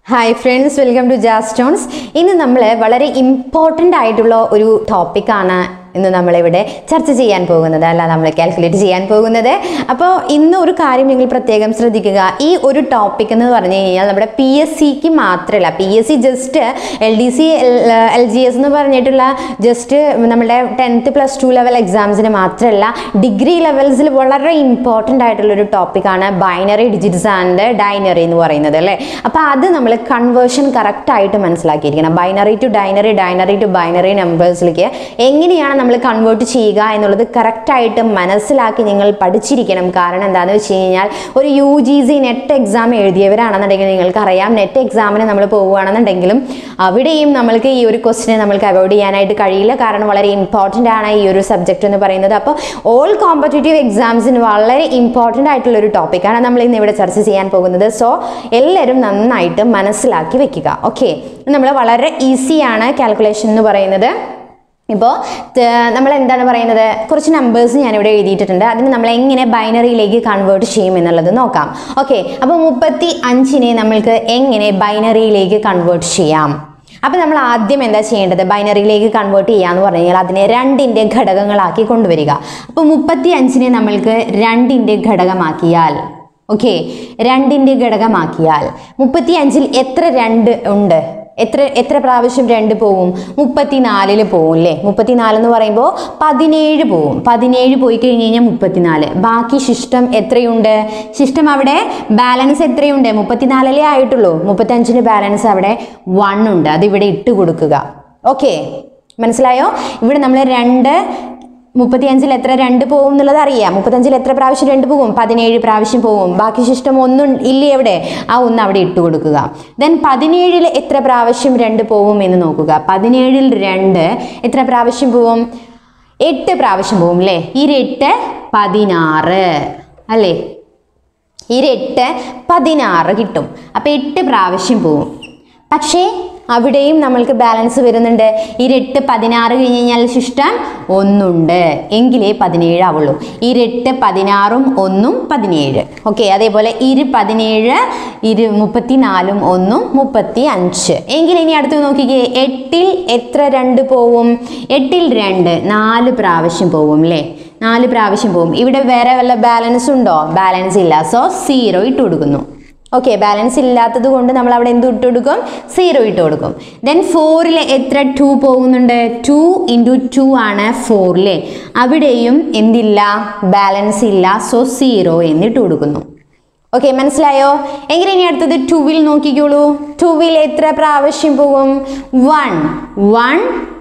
Hi friends welcome to ജാസ്റ്റോൺസ് ഇന്ന് നമ്മൾ വളരെ ഇമ്പോർട്ടൻ്റ് ആയിട്ടുള്ള ഒരു ടോപ്പിക്കാണ് ഇന്ന് നമ്മളിവിടെ ചർച്ച ചെയ്യാൻ പോകുന്നത് അല്ല നമ്മൾ കാൽക്കുലേറ്റ് ചെയ്യാൻ പോകുന്നത് അപ്പോൾ ഇന്ന് ഒരു കാര്യം നിങ്ങൾ പ്രത്യേകം ശ്രദ്ധിക്കുക ഈ ഒരു ടോപ്പിക് എന്ന് പറഞ്ഞു കഴിഞ്ഞാൽ നമ്മുടെ പി എസ് സിക്ക് മാത്രമല്ല P S C just L D C L G S എന്ന് പറഞ്ഞിട്ടുള്ള ജസ്റ്റ് നമ്മുടെ ടെൻത്ത് പ്ലസ് ടു ലെവൽ എക്സാംസിന് മാത്രമല്ല ഡിഗ്രി ലെവൽസിൽ വളരെ ഇമ്പോർട്ടൻ്റ് ആയിട്ടുള്ള ഒരു ടോപ്പിക്കാണ് ബൈനറി ഡിജിറ്റ്സ് ആൻഡ് ഡൈനറി എന്ന് പറയുന്നത് അല്ലേ അപ്പോൾ അത് നമ്മൾ കൺവേർഷൻ കറക്റ്റായിട്ട് മനസ്സിലാക്കിയിരിക്കണം binary to denary denary to binary നമ്പേഴ്സിലേക്ക് എങ്ങനെയാണ് നമ്മൾ കൺവേർട്ട് ചെയ്യുക എന്നുള്ളത് കറക്റ്റായിട്ട് മനസ്സിലാക്കി നിങ്ങൾ പഠിച്ചിരിക്കണം കാരണം എന്താണെന്ന് വെച്ച് കഴിഞ്ഞാൽ ഒരു U G C NET exam എഴുതിയവരാണെന്നുണ്ടെങ്കിൽ നിങ്ങൾക്കറിയാം നെറ്റ് എക്സാമിന് നമ്മൾ പോവുകയാണെന്നുണ്ടെങ്കിലും അവിടെയും നമ്മൾക്ക് ഈ ഒരു ക്വസ്റ്റിനെ നമ്മൾക്ക് അവോയ്ഡ് ചെയ്യാനായിട്ട് കഴിയില്ല കാരണം വളരെ ഇമ്പോർട്ടൻ്റ് ആണ് ഈ ഒരു സബ്ജക്റ്റ് എന്ന് പറയുന്നത് അപ്പോൾ ഓൾ കോമ്പറ്റേറ്റീവ് എക്സാംസിന് വളരെ ഇമ്പോർട്ടൻ്റ് ആയിട്ടുള്ള ഒരു ടോപ്പിക്കാണ് നമ്മൾ ഇന്ന് ഇവിടെ ചർച്ച ചെയ്യാൻ പോകുന്നത് സോ എല്ലാവരും നന്നായിട്ട് മനസ്സിലാക്കി വെക്കുക ഓക്കെ നമ്മൾ വളരെ ഈസിയാണ് കാൽക്കുലേഷൻ എന്ന് പറയുന്നത് ഇപ്പോൾ നമ്മൾ എന്താണ് പറയുന്നത് കുറച്ച് നമ്പേഴ്സ് ഞാനിവിടെ എഴുതിയിട്ടുണ്ട് അതിന് നമ്മൾ എങ്ങനെ ബൈനറിയിലേക്ക് കൺവേർട്ട് ചെയ്യും എന്നുള്ളത് നോക്കാം ഓക്കെ അപ്പോൾ മുപ്പത്തി അഞ്ചിനെ നമ്മൾക്ക് എങ്ങനെ ബൈനറിയിലേക്ക് കൺവേർട്ട് ചെയ്യാം അപ്പോൾ നമ്മൾ ആദ്യം എന്താ ചെയ്യേണ്ടത് ബൈനറിയിലേക്ക് കൺവേർട്ട് ചെയ്യാന്ന് പറഞ്ഞു കഴിഞ്ഞാൽ അതിനെ രണ്ടിൻ്റെ ഘടകങ്ങളാക്കി കൊണ്ടുവരിക അപ്പോൾ മുപ്പത്തി അഞ്ചിനെ നമ്മൾക്ക് രണ്ടിൻ്റെ ഘടകമാക്കിയാൽ ഓക്കെ രണ്ടിൻ്റെ ഘടകമാക്കിയാൽ മുപ്പത്തി അഞ്ചിൽ എത്ര രണ്ട് ഉണ്ട് എത്ര എത്ര പ്രാവശ്യം രണ്ട് പോവും മുപ്പത്തിനാലില് പോവും അല്ലേ മുപ്പത്തിനാല് എന്ന് പറയുമ്പോൾ പതിനേഴ് പോവും പതിനേഴ് പോയി കഴിഞ്ഞ് കഴിഞ്ഞാൽ മുപ്പത്തിനാല് ബാക്കി ശിഷ്ടം എത്രയുണ്ട് ശിഷ്ടം അവിടെ ബാലൻസ് എത്രയുണ്ട് മുപ്പത്തിനാലല്ലേ ആയിട്ടുള്ളൂ മുപ്പത്തഞ്ചിന് ബാലൻസ് അവിടെ വൺ ഉണ്ട് അത് ഇവിടെ ഇട്ട് കൊടുക്കുക ഓക്കെ മനസ്സിലായോ ഇവിടെ നമ്മൾ രണ്ട് മുപ്പത്തിയഞ്ചിൽ എത്ര രണ്ട് പോകും എന്നുള്ളത് അറിയാം മുപ്പത്തഞ്ചിൽ എത്ര പ്രാവശ്യം രണ്ട് പോകും പതിനേഴ് പ്രാവശ്യം പോകും ബാക്കി ശിഷ്ടം ഒന്നും ഇല്ലേ എവിടെ ആ ഒന്ന് അവിടെ ഇട്ട് കൊടുക്കുക ദെൻ പതിനേഴിൽ എത്ര പ്രാവശ്യം രണ്ട് പോവും എന്ന് നോക്കുക പതിനേഴിൽ രണ്ട് എത്ര പ്രാവശ്യം പോവും എട്ട് പ്രാവശ്യം പോവും അല്ലേ ഈ എട്ട് പതിനാറ് അല്ലേ ഈ എട്ട് പതിനാറ് കിട്ടും അപ്പം എട്ട് പ്രാവശ്യം പോവും പക്ഷേ അവിടെയും നമ്മൾക്ക് ബാലൻസ് വരുന്നുണ്ട് ഇരട്ട് പതിനാറ് കഴിഞ്ഞ് കഴിഞ്ഞാൽ ശിഷ്ടം ഒന്നുണ്ട് എങ്കിലേ പതിനേഴ് ആവുള്ളൂ ഇരട്ട് പതിനാറും ഒന്നും പതിനേഴ് ഓക്കെ അതേപോലെ ഇരു പതിനേഴ് ഇരു മുപ്പത്തിനാലും ഒന്നും മുപ്പത്തി അഞ്ച് എങ്കിൽ ഇനി അടുത്ത് നോക്കിക്കേ എട്ടിൽ എത്ര രണ്ട് പോവും എട്ടിൽ രണ്ട് നാല് പ്രാവശ്യം പോവും അല്ലേ നാല് പ്രാവശ്യം പോവും ഇവിടെ വേറെ വല്ല ബാലൻസ് ഉണ്ടോ ബാലൻസ് ഇല്ല സോ സീറോ ഇട്ട് കൊടുക്കുന്നു ഓക്കെ ബാലൻസ് ഇല്ലാത്തത് കൊണ്ട് നമ്മൾ അവിടെ എന്ത് ഇട്ട് കൊടുക്കും സീറോ ഇട്ട് കൊടുക്കും ദെൻ ഫോറിൽ എത്ര ടു പോകുന്നുണ്ട് ടു ഇൻറ്റു ടു ആണ് ഫോറിലെ അവിടെയും എന്തില്ല ബാലൻസ് ഇല്ല സോ സീറോ എന്നിട്ട് കൊടുക്കുന്നു ഓക്കെ മനസ്സിലായോ എങ്കിൽ ഇനി അടുത്തത് ടുവിൽ നോക്കിക്കോളൂ ടുവിൽ എത്ര പ്രാവശ്യം പോകും വൺ വൺ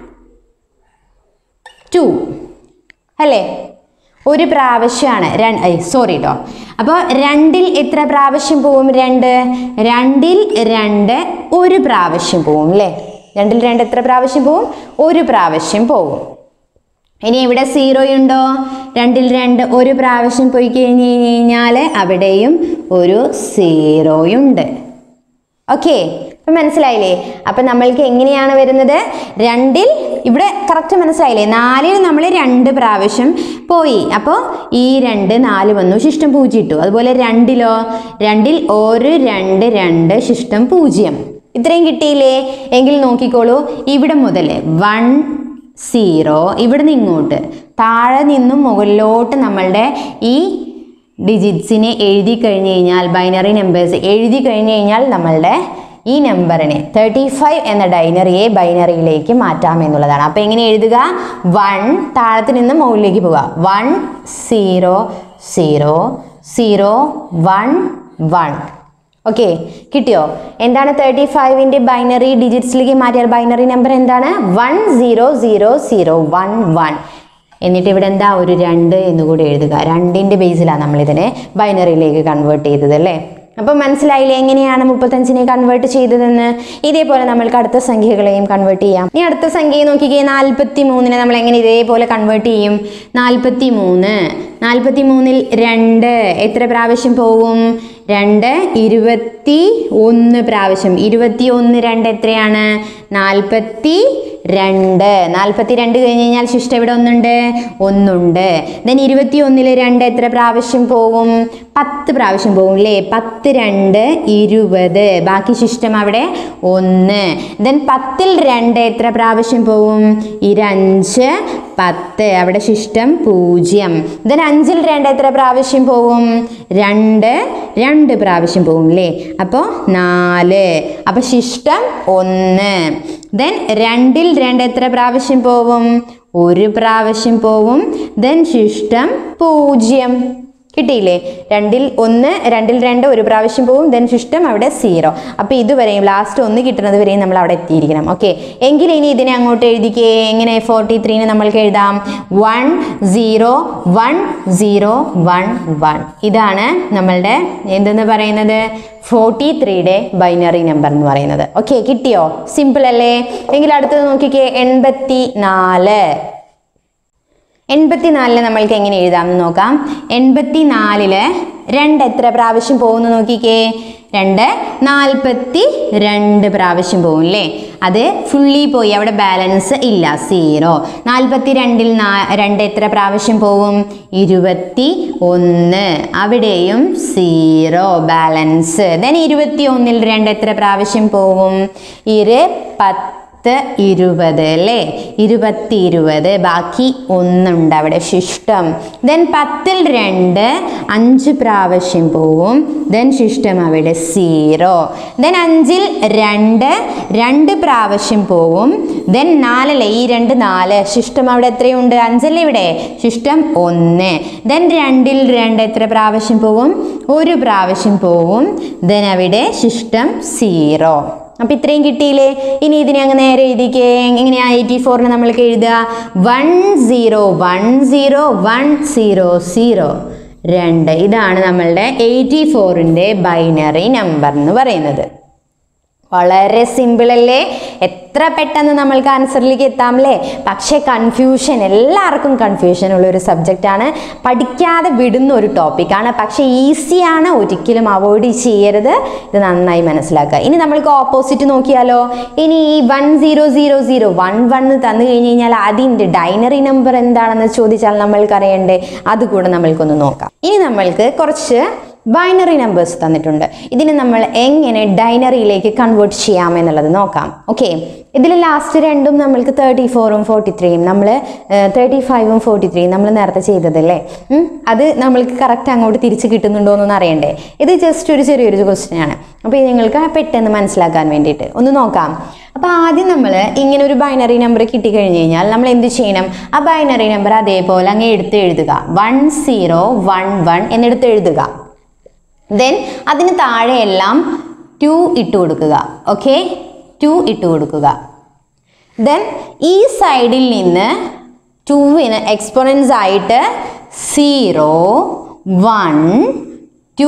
ടു അല്ലേ ഒരു പ്രാവശ്യമാണ് രണ്ട് സോറി കേട്ടോ അപ്പോൾ രണ്ടിൽ എത്ര പ്രാവശ്യം പോവും രണ്ട് രണ്ടിൽ രണ്ട് ഒരു പ്രാവശ്യം പോവും അല്ലേ രണ്ടിൽ രണ്ട് എത്ര പ്രാവശ്യം പോവും ഒരു പ്രാവശ്യം പോവും ഇനി ഇവിടെ സീറോ ഉണ്ടോ രണ്ടിൽ രണ്ട് ഒരു പ്രാവശ്യം പോയി കഴിഞ്ഞ് കഴിഞ്ഞാൽ അവിടെയും ഒരു സീറോയുണ്ട് ഓക്കെ അപ്പം മനസ്സിലായില്ലേ അപ്പം നമ്മൾക്ക് എങ്ങനെയാണ് വരുന്നത് രണ്ടിൽ ഇവിടെ കറക്റ്റ് മനസ്സിലായില്ലേ നാലിൽ നമ്മൾ രണ്ട് പ്രാവശ്യം പോയി അപ്പോൾ ഈ രണ്ട് നാല് വന്നു ശിഷ്ടം പൂജ്യം ഇട്ടു അതുപോലെ രണ്ടിലോ രണ്ടിൽ ഒരു രണ്ട് രണ്ട് ശിഷ്ടം പൂജ്യം ഇത്രയും കിട്ടിയില്ലേ എങ്കിൽ നോക്കിക്കോളൂ ഇവിടെ മുതൽ വൺ സീറോ ഇവിടുന്ന് ഇങ്ങോട്ട് താഴെ നിന്നും മുകളിലോട്ട് നമ്മളുടെ ഈ ഡിജിറ്റ്സിനെ എഴുതി കഴിഞ്ഞ് കഴിഞ്ഞാൽ ബൈനറി നമ്പേഴ്സ് എഴുതി കഴിഞ്ഞ് കഴിഞ്ഞാൽ നമ്മളുടെ ഈ നമ്പറിനെ തേർട്ടി ഫൈവ് എന്ന ഡൈനറിയെ ബൈനറിയിലേക്ക് മാറ്റാം എന്നുള്ളതാണ് അപ്പോൾ എങ്ങനെ എഴുതുക വൺ താഴത്ത് നിന്ന് മുകളിലേക്ക് പോവുക one zero zero zero one one okay കിട്ടിയോ എന്താണ് തേർട്ടി ഫൈവിൻ്റെ ബൈനറി ഡിജിറ്റ്സിലേക്ക് മാറ്റിയാൽ ബൈനറി നമ്പർ എന്താണ് one zero zero zero one one എന്നിട്ട് ഇവിടെ എന്താ ഒരു രണ്ട് എന്നുകൂടി എഴുതുക രണ്ടിൻ്റെ ബേസിലാണ് നമ്മളിതിനെ ബൈനറിയിലേക്ക് കൺവേർട്ട് ചെയ്തത് അല്ലേ അപ്പം മനസ്സിലായില്ലേ എങ്ങനെയാണ് മുപ്പത്തഞ്ചിനെ കൺവേർട്ട് ചെയ്തതെന്ന് ഇതേപോലെ നമ്മൾക്ക് അടുത്ത സംഖ്യകളെയും കൺവേർട്ട് ചെയ്യാം ഇനി അടുത്ത സംഖ്യയെ നോക്കിക്കേ നാൽപ്പത്തി മൂന്നിനെ നമ്മൾ എങ്ങനെ ഇതേപോലെ കൺവേർട്ട് ചെയ്യും നാൽപ്പത്തി മൂന്ന് നാൽപ്പത്തി മൂന്നിൽ രണ്ട് എത്ര പ്രാവശ്യം പോവും രണ്ട് ഇരുപത്തി ഒന്ന് പ്രാവശ്യം ഇരുപത്തി ഒന്ന് രണ്ട് എത്രയാണ് നാൽപ്പത്തി രണ്ട് നാൽപ്പത്തി രണ്ട് കഴിഞ്ഞ് കഴിഞ്ഞാൽ ശിഷ്ടം ഇവിടെ ഒന്നുണ്ട് ഒന്നുണ്ട് ദെൻ ഇരുപത്തി ഒന്നില് രണ്ട് എത്ര പ്രാവശ്യം പോവും പത്ത് പ്രാവശ്യം പോവും അല്ലേ പത്ത് രണ്ട് ഇരുപത് ബാക്കി ശിഷ്ടം അവിടെ ഒന്ന് ദെൻ പത്തിൽ രണ്ട് എത്ര പ്രാവശ്യം പോവും ഇരഞ്ച് പത്ത് അവിടെ ശിഷ്ടം പൂജ്യം ദെൻ അഞ്ചിൽ രണ്ട് എത്ര പ്രാവശ്യം പോവും രണ്ട് രണ്ട് പ്രാവശ്യം പോവും അല്ലേ അപ്പോൾ നാല് അപ്പോൾ ശിഷ്ടം ഒന്ന് ദെൻ രണ്ടിൽ രണ്ട് എത്ര പ്രാവശ്യം പോവും ഒരു പ്രാവശ്യം പോവും ദെൻ ശിഷ്ടം പൂജ്യം കിട്ടിയില്ലേ രണ്ടിൽ ഒന്ന് രണ്ടിൽ രണ്ട് ഒരു പ്രാവശ്യം പോവും ദെൻ ശിഷ്ടം അവിടെ സീറോ അപ്പോൾ ഇതുവരെയും ലാസ്റ്റ് ഒന്ന് കിട്ടുന്നത് വരെയും നമ്മൾ അവിടെ എത്തിയിരിക്കണം ഓക്കെ എങ്കിൽ ഇനി ഇതിനെ അങ്ങോട്ട് എഴുതിക്കേ എങ്ങനെ ഫോർട്ടി ത്രീന് നമ്മൾക്ക് എഴുതാം one zero one zero one one ഇതാണ് നമ്മളുടെ എന്തെന്ന് പറയുന്നത് ഫോർട്ടി ത്രീയുടെ ബൈനറി നമ്പർ എന്ന് പറയുന്നത് ഓക്കെ കിട്ടിയോ സിമ്പിൾ അല്ലേ എങ്കിൽ അടുത്തത് നോക്കിക്കേ എൺപത്തി നാല് എൺപത്തിനാലില് നമ്മൾക്ക് എങ്ങനെ എഴുതാമെന്ന് നോക്കാം എൺപത്തിനാലില് രണ്ട് എത്ര പ്രാവശ്യം പോകുന്നു നോക്കിക്കേ രണ്ട് നാൽപ്പത്തി രണ്ട് പ്രാവശ്യം പോകും അല്ലേ അത് ഫുള്ളി പോയി അവിടെ ബാലൻസ് ഇല്ല സീറോ നാൽപ്പത്തി രണ്ടിൽ നാ രണ്ട് എത്ര പ്രാവശ്യം പോവും ഇരുപത്തി ഒന്ന് അവിടെയും സീറോ ബാലൻസ് ദെൻ ഇരുപത്തി ഒന്നിൽ രണ്ട് എത്ര പ്രാവശ്യം പോവും ഇരു പത്ത് പത്ത് ഇരുപത് അല്ലേ ഇരുപത്തി ഇരുപത് ബാക്കി ഒന്നുണ്ട് അവിടെ ശിഷ്ടം ദെൻ പത്തിൽ രണ്ട് അഞ്ച് പ്രാവശ്യം പോവും ദെൻ ശിഷ്ടം അവിടെ സീറോ ദെൻ അഞ്ചിൽ രണ്ട് രണ്ട് പ്രാവശ്യം പോവും ദെൻ നാലല്ലേ ഈ രണ്ട് നാല് ശിഷ്ടം അവിടെ എത്രയുണ്ട് അഞ്ചല്ലേ ഇവിടെ ശിഷ്ടം ഒന്ന് ദെൻ രണ്ടിൽ രണ്ട് എത്ര പ്രാവശ്യം പോവും ഒരു പ്രാവശ്യം പോവും ദെൻ അവിടെ ശിഷ്ടം സീറോ അപ്പൊ ഇത്രയും കിട്ടിയില്ലേ ഇനി ഇതിനെ അങ്ങ് നേരെ എഴുതിക്കേ എങ്ങനെയാ എയ്റ്റി ഫോറിന് നമ്മൾക്ക് എഴുതുക one zero one zero one zero zero രണ്ട് ഇതാണ് നമ്മളുടെ എയ്റ്റി ഫോറിൻ്റെ ബൈനറി നമ്പർ എന്ന് പറയുന്നത് വളരെ സിമ്പിൾ അല്ലേ എത്ര പെട്ടെന്ന് നമ്മൾക്ക് ആൻസറിലേക്ക് എത്താം അല്ലേ പക്ഷേ കൺഫ്യൂഷൻ എല്ലാവർക്കും കൺഫ്യൂഷൻ ഉള്ള ഒരു സബ്ജക്റ്റാണ് പഠിക്കാതെ വിടുന്ന ഒരു ടോപ്പിക്കാണ് പക്ഷേ ഈസിയാണ് ഒരിക്കലും അവോയ്ഡ് ചെയ്യരുത് ഇത് നന്നായി മനസ്സിലാക്കുക ഇനി നമ്മൾക്ക് ഓപ്പോസിറ്റ് നോക്കിയാലോ ഇനി ഈ one zero zero zero one one തന്നു കഴിഞ്ഞ് കഴിഞ്ഞാൽ അതിൻ്റെ ഡൈനറി നമ്പർ എന്താണെന്ന് ചോദിച്ചാൽ നമ്മൾക്ക് അറിയണ്ടേ അതുകൂടെ നമ്മൾക്കൊന്ന് നോക്കാം ഇനി നമ്മൾക്ക് കുറച്ച് ബൈനറി നമ്പേഴ്സ് തന്നിട്ടുണ്ട് ഇതിന് നമ്മൾ എങ്ങനെ ഡൈനറിയിലേക്ക് കൺവേർട്ട് ചെയ്യാം എന്നുള്ളത് നോക്കാം ഓക്കെ ഇതിൽ ലാസ്റ്റ് രണ്ടും നമ്മൾക്ക് തേർട്ടി ഫോറും ഫോർട്ടി ത്രീയും നമ്മൾ തേർട്ടി ഫൈവും ഫോർട്ടി ത്രീയും നമ്മൾ നേരത്തെ ചെയ്തതല്ലേ ഉം? അത് നമ്മൾക്ക് കറക്റ്റ് അങ്ങോട്ട് തിരിച്ച് കിട്ടുന്നുണ്ടോ എന്നൊന്നും അറിയണ്ടേ ഇത് ജസ്റ്റ് ഒരു ചെറിയൊരു ക്വസ്റ്റ്യൻ ആണ് അപ്പോൾ ഇത് നിങ്ങൾക്ക് പെട്ടെന്ന് മനസ്സിലാക്കാൻ വേണ്ടിയിട്ട് ഒന്ന് നോക്കാം അപ്പോൾ ആദ്യം നമ്മൾ ഇങ്ങനെ ഒരു ബൈനറി നമ്പർ കിട്ടിക്കഴിഞ്ഞ് കഴിഞ്ഞാൽ നമ്മൾ എന്ത് ചെയ്യണം ആ ബൈനറി നമ്പർ അതേപോലെ അങ്ങ് എടുത്ത് എഴുതുക വൺ സീറോ വൺ വൺ എന്നെടുത്ത് എഴുതുക ദെൻ അതിന് താഴെയെല്ലാം ടു ഇട്ട് കൊടുക്കുക ഓക്കെ ടു ഇട്ട് കൊടുക്കുക ദെൻ ഈ സൈഡിൽ നിന്ന് ടുവിന് എക്സ്പോണൻസ് ആയിട്ട് സീറോ വൺ ടു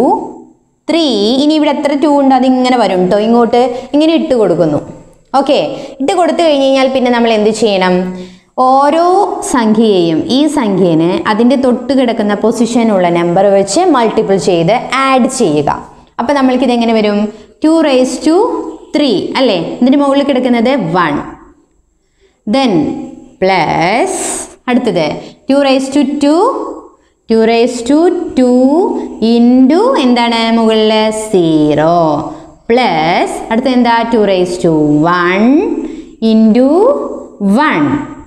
ത്രീ ഇനി ഇവിടെ എത്ര ടു ഉണ്ട് അതിങ്ങനെ വരും കേട്ടോ ഇങ്ങോട്ട് ഇങ്ങനെ ഇട്ട് കൊടുക്കുന്നു ഓക്കെ ഇട്ട് കൊടുത്തു കഴിഞ്ഞ് കഴിഞ്ഞാൽ പിന്നെ നമ്മൾ എന്ത് ചെയ്യണം ഓരോ സംഖ്യയെയും ഈ സംഖ്യേനെ അതിൻ്റെ തൊട്ട് കിടക്കുന്ന പൊസിഷനുള്ള നമ്പർ വെച്ച് മൾട്ടിപ്പിൾ ചെയ്ത് ആഡ് ചെയ്യുക അപ്പം നമ്മൾക്ക് ഇതെങ്ങനെ വരും ടു റേസ് ടു ത്രീ അല്ലേ ഇതിൻ്റെ മുകളിൽ കിടക്കുന്നത് വൺ ദെൻ പ്ലസ് അടുത്തത് two raise to two two raise to two into എന്താണ് മുകളിൽ സീറോ പ്ലസ് അടുത്ത എന്താ two raise to one into one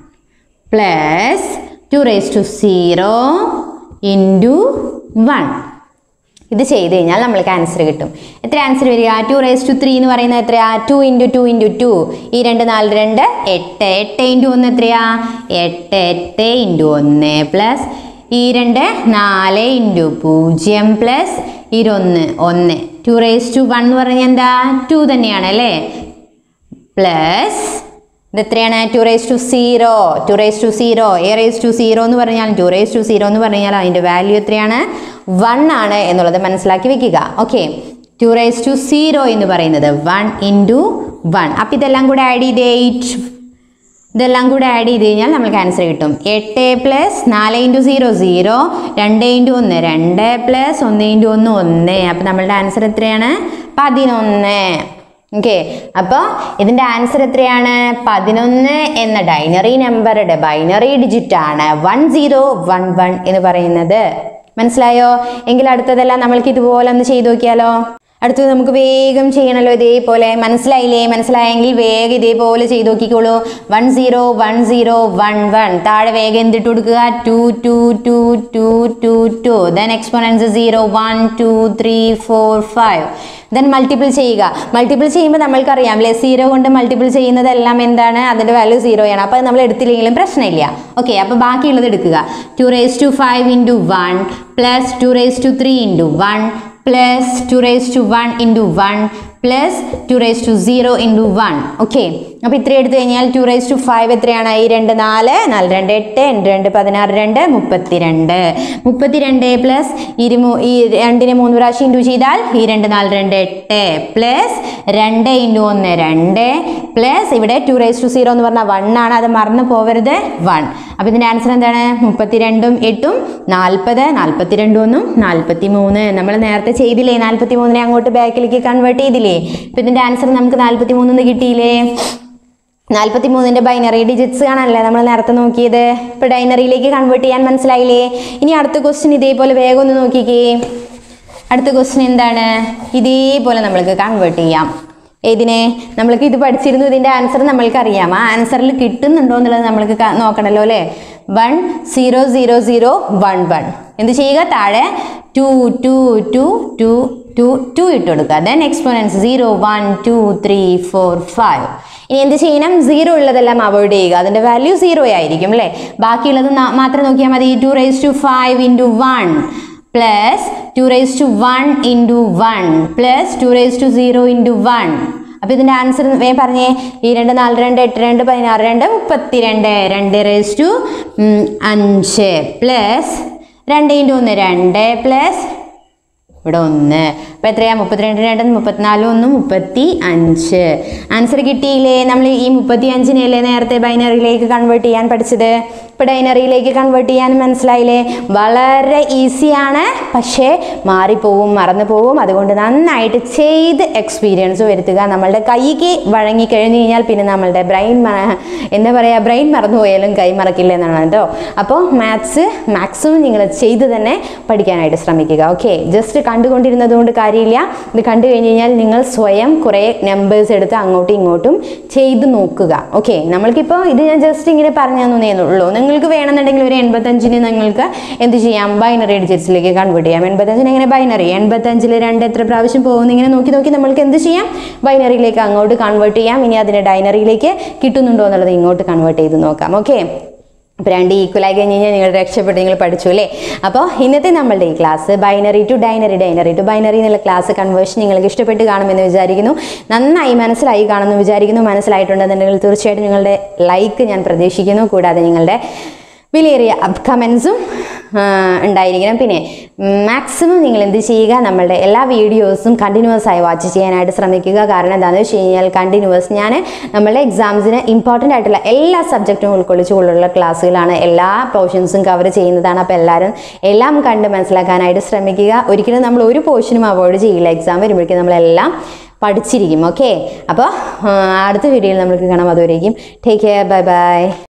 plus two raise to zero into one ഇത് ചെയ്ത് കഴിഞ്ഞാൽ നമ്മൾക്ക് ആൻസർ കിട്ടും എത്ര ആൻസർ വരിക ടു റേസ് ടു ത്രീ എന്ന് പറയുന്നത് എത്രയാ two into two into two ഈ രണ്ട് നാല് രണ്ട് എട്ട് എട്ട് ഇൻറ്റു ഒന്ന് എത്രയാ എട്ട് എട്ട് ഇൻറ്റു ഒന്ന് പ്ലസ് ഈ രണ്ട് നാല് ഇൻറ്റു പൂജ്യം പ്ലസ് ഇരുന്ന് ഒന്ന് ടു റേസ് ടു വൺ എന്ന് പറഞ്ഞാൽ എന്താ ടു തന്നെയാണ് അല്ലേ പ്ലസ് ഇത് എത്രയാണ് two raise to zero two raise to zero a raise to zero എന്ന് പറഞ്ഞാൽ ടു റേസ് ടു സീറോ എന്ന് പറഞ്ഞാൽ അതിൻ്റെ വാല്യൂ എത്രയാണ് വൺ ആണ് എന്നുള്ളത് മനസ്സിലാക്കി വെക്കുക okay two raise to zero എന്ന് പറയുന്നത് വൺ ഇൻറ്റു വൺ അപ്പം ഇതെല്ലാം കൂടെ ആഡ് ചെയ്ത് എയ്റ്റ് ഇതെല്ലാം കൂടെ ആഡ് ചെയ്ത് കഴിഞ്ഞാൽ നമുക്ക് ആൻസർ കിട്ടും എട്ട് പ്ലസ് നാല് ഇൻറ്റു സീറോ സീറോ രണ്ട് ഇൻറ്റു ഒന്ന് രണ്ട് പ്ലസ് ഒന്ന് ഇൻറ്റു ഒന്ന് ഒന്ന് അപ്പം നമ്മളുടെ ആൻസർ എത്രയാണ് പതിനൊന്ന് ഓക്കെ അപ്പോൾ ഇതിൻ്റെ ആൻസർ എത്രയാണ് പതിനൊന്ന് എന്ന ഡൈനറി നമ്പറുടെ ബൈനറി ഡിജിറ്റ് ആണ് വൺ സീറോ വൺ വൺ എന്ന് പറയുന്നത് മനസ്സിലായോ എങ്കിൽ അടുത്തതെല്ലാം നമ്മൾക്ക് ഇതുപോലെ ഒന്ന് ചെയ്തു നോക്കിയാലോ അടുത്തത് നമുക്ക് വേഗം ചെയ്യണമല്ലോ ഇതേപോലെ മനസ്സിലായില്ലേ മനസ്സിലായെങ്കിൽ വേഗം ഇതേപോലെ ചെയ്ത് നോക്കിക്കോളൂ one zero one zero one one താഴെ വേഗം എന്തിട്ട് കൊടുക്കുക two two two two two two then exponents zero one two three four five then multiple ചെയ്യുക മൾട്ടിപ്പിൾ ചെയ്യുമ്പോൾ നമ്മൾക്കറിയാം അല്ലേ സീറോ കൊണ്ട് മൾട്ടിപ്പിൾ ചെയ്യുന്നതെല്ലാം എന്താണ് അതിൻ്റെ വാല്യൂ സീറോയാണ് അപ്പോൾ നമ്മൾ എടുത്തില്ലെങ്കിലും പ്രശ്നമില്ല ഓക്കെ അപ്പോൾ ബാക്കിയുള്ളത് എടുക്കുക two raise to five into one plus two raise to three into one plus two raise to one into one plus two raise to zero into one okay അപ്പോൾ ഇത്രയും എടുത്തു കഴിഞ്ഞാൽ ടു റേസ് ടു ഫൈവ് എത്രയാണ് ഈ രണ്ട് നാല് നാല് രണ്ട് എട്ട് രണ്ട് രണ്ട് പതിനാറ് രണ്ട് മുപ്പത്തിരണ്ട് മുപ്പത്തിരണ്ട് പ്ലസ് ഇരുമൂ ഈ രണ്ടിനെ മൂന്ന് പ്രാവശ്യം ഇൻറ്റു ചെയ്താൽ ഈ രണ്ട് നാല് രണ്ട് എട്ട് പ്ലസ് രണ്ട് ഇൻറ്റു ഒന്ന് രണ്ട് പ്ലസ് ഇവിടെ ടു റേസ് ടു സീറോ എന്ന് പറഞ്ഞാൽ വൺ ആണ് അത് മറന്നു പോവരുത് വൺ അപ്പോൾ ഇതിൻ്റെ ആൻസർ എന്താണ് മുപ്പത്തിരണ്ടും എട്ടും നാൽപ്പത് നാൽപ്പത്തിരണ്ടും ഒന്നും നാൽപ്പത്തി മൂന്ന് നമ്മൾ നേരത്തെ ചെയ്തില്ലേ നാൽപ്പത്തി മൂന്നിനെ അങ്ങോട്ട് ബാക്കിലേക്ക് കൺവേർട്ട് ചെയ്തില്ലേ അപ്പോൾ ഇതിൻ്റെ ആൻസർ നമുക്ക് നാൽപ്പത്തി മൂന്നിന്ന് കിട്ടിയില്ലേ നാൽപ്പത്തി മൂന്നിൻ്റെ ബൈനറി ഡിജിറ്റ്സ് കാണാനല്ലേ നമ്മൾ നേരത്തെ നോക്കിയത് ഇപ്പോൾ ഡൈനറിയിലേക്ക് കൺവേർട്ട് ചെയ്യാൻ മനസ്സിലായില്ലേ ഇനി അടുത്ത ക്വസ്റ്റ്യൻ ഇതേപോലെ വേഗം ഒന്ന് നോക്കിക്കേ അടുത്ത ക്വസ്റ്റ്യൻ എന്താണ് ഇതേപോലെ നമ്മൾക്ക് കൺവേർട്ട് ചെയ്യാം ഏതിനെ നമ്മൾക്ക് ഇത് പഠിച്ചിരുന്നു ഇതിൻ്റെ ആൻസർ നമ്മൾക്ക് അറിയാം ആ ആൻസറിൽ കിട്ടുന്നുണ്ടോ എന്നുള്ളത് നമ്മൾക്ക് ക- നോക്കണമല്ലോ അല്ലേ one zero zero zero one one എന്ത് ചെയ്യുക താഴെ two two two two two two ഇട്ട് കൊടുക്കുക then exponents zero one two three four five ഇനി എന്ത് ചെയ്യണം സീറോ ഉള്ളതെല്ലാം അവോയ്ഡ് ചെയ്യുക അതിൻ്റെ വാല്യൂ സീറോ ആയിരിക്കും അല്ലേ ബാക്കിയുള്ളത് ന- മാത്രം നോക്കിയാൽ മതി two raise to five into one plus two raise to one into one plus two raise to zero into one അപ്പോൾ ഇതിൻ്റെ ആൻസർ വേഗം പറഞ്ഞേ ഈ രണ്ട് നാല് രണ്ട് എട്ട് രണ്ട് പതിനാറ് രണ്ട് മുപ്പത്തിരണ്ട് രണ്ട് റേസ് ടു അഞ്ച് പ്ലസ് രണ്ട് ഇൻറ്റു ഒന്ന് രണ്ട് പ്ലസ് ഇവിടെ ഒന്ന് അപ്പോൾ എത്രയാ മുപ്പത്തിരണ്ട് രണ്ട് മുപ്പത്തിനാല് ഒന്ന് മുപ്പത്തി അഞ്ച് ആൻസർ കിട്ടിയില്ലേ നമ്മൾ ഈ മുപ്പത്തി അഞ്ചിനെയല്ലേ നേരത്തെ ബൈനറിയിലേക്ക് കൺവേർട്ട് ചെയ്യാൻ പഠിച്ചത് ഇപ്പോൾ ഡൈനറിയിലേക്ക് കൺവേർട്ട് ചെയ്യാൻ മനസ്സിലായില്ലേ വളരെ ഈസിയാണ് പക്ഷേ മാറിപ്പോവും മറന്നു പോവും അതുകൊണ്ട് നന്നായിട്ട് ചെയ്ത് എക്സ്പീരിയൻസ് വരുത്തുക നമ്മളുടെ കൈക്ക് വഴങ്ങി കഴിഞ്ഞ് കഴിഞ്ഞാൽ പിന്നെ നമ്മളുടെ ബ്രെയിൻ എന്താ പറയുക ബ്രെയിൻ മറന്നു പോയാലും കൈ മറക്കില്ല എന്നാണ് കേട്ടോ അപ്പോൾ മാത്സ് മാക്സിമം നിങ്ങൾ ചെയ്ത് തന്നെ പഠിക്കാനായിട്ട് ശ്രമിക്കുക ഓക്കെ ജസ്റ്റ് കണ്ടുകൊണ്ടിരുന്നത് കൊണ്ട് കാര്യമില്ല ഇത് കണ്ടു കഴിഞ്ഞ് കഴിഞ്ഞാൽ നിങ്ങൾ സ്വയം കുറേ നമ്പേഴ്സ് എടുത്ത് അങ്ങോട്ടും ഇങ്ങോട്ടും ചെയ്ത് നോക്കുക ഓക്കെ നമ്മൾക്കിപ്പോൾ ഇത് ഞാൻ ജസ്റ്റ് ഇങ്ങനെ പറഞ്ഞു തന്നേ ഉള്ളൂ നിങ്ങൾക്ക് വേണമെന്നുണ്ടെങ്കിൽ ഒരു എൺപത്തഞ്ചിന് നിങ്ങൾക്ക് എന്ത് ചെയ്യാം ബൈനറി ഡിജിറ്റ്സിലേക്ക് കൺവേർട്ട് ചെയ്യാം എൺപത്തഞ്ചിന് എങ്ങനെ ബൈനറി എൺപത്തഞ്ചിൽ രണ്ട് എത്ര പ്രാവശ്യം പോകുന്നു ഇങ്ങനെ നോക്കി നോക്കി നമ്മൾക്ക് എന്ത് ചെയ്യാം ബൈനറിയിലേക്ക് അങ്ങോട്ട് കൺവേർട്ട് ചെയ്യാം ഇനി അതിനെ ഡൈനറിയിലേക്ക് കിട്ടുന്നുണ്ടോ എന്നുള്ളത് ഇങ്ങോട്ട് കൺവേർട്ട് ചെയ്ത് നോക്കാം ഓക്കെ അപ്പോൾ രണ്ട് ഈക്വൽ ആയി കഴിഞ്ഞ് കഴിഞ്ഞാൽ നിങ്ങൾ രക്ഷപ്പെട്ട് നിങ്ങൾ പഠിച്ചു അല്ലേ അപ്പോൾ ഇന്നത്തെ നമ്മളുടെ ഈ class binary to denary denary to binary എന്നുള്ള ക്ലാസ് കൺവേർഷൻ നിങ്ങൾക്ക് ഇഷ്ടപ്പെട്ട് കാണുമെന്ന് വിചാരിക്കുന്നു നന്നായി മനസ്സിലായി കാണുമെന്ന് വിചാരിക്കുന്നു മനസ്സിലായിട്ടുണ്ടെന്നുണ്ടെങ്കിൽ തീർച്ചയായിട്ടും നിങ്ങളുടെ ലൈക്ക് ഞാൻ പ്രതീക്ഷിക്കുന്നു കൂടാതെ നിങ്ങളുടെ വിലയേറിയ കമൻസും ഉണ്ടായിരിക്കണം പിന്നെ മാക്സിമം നിങ്ങൾ എന്ത് ചെയ്യുക നമ്മളുടെ എല്ലാ വീഡിയോസും കണ്ടിന്യൂസ് ആയി വാച്ച് ചെയ്യാനായിട്ട് ശ്രമിക്കുക കാരണം എന്താണെന്ന് വെച്ച് കഴിഞ്ഞാൽ കണ്ടിന്യൂസ് ഞാൻ നമ്മളുടെ എക്സാംസിന് ഇമ്പോർട്ടൻ്റ് ആയിട്ടുള്ള എല്ലാ സബ്ജക്റ്റും ഉൾക്കൊള്ളിച്ചുകൊണ്ടുള്ള ക്ലാസ്സുകളാണ് എല്ലാ പോർഷൻസും കവർ ചെയ്യുന്നതാണ് അപ്പോൾ എല്ലാവരും എല്ലാം കണ്ട് മനസ്സിലാക്കാനായിട്ട് ശ്രമിക്കുക ഒരിക്കലും നമ്മൾ ഒരു പോർഷനും അവോയ്ഡ് ചെയ്യില്ല എക്സാം വരുമ്പോഴേക്കും നമ്മളെല്ലാം പഠിച്ചിരിക്കും ഓക്കെ അപ്പോൾ അടുത്ത വീഡിയോയിൽ നമുക്ക് കാണാം അതുവരേക്കും ടേക്ക് കെയർ ബൈ ബൈ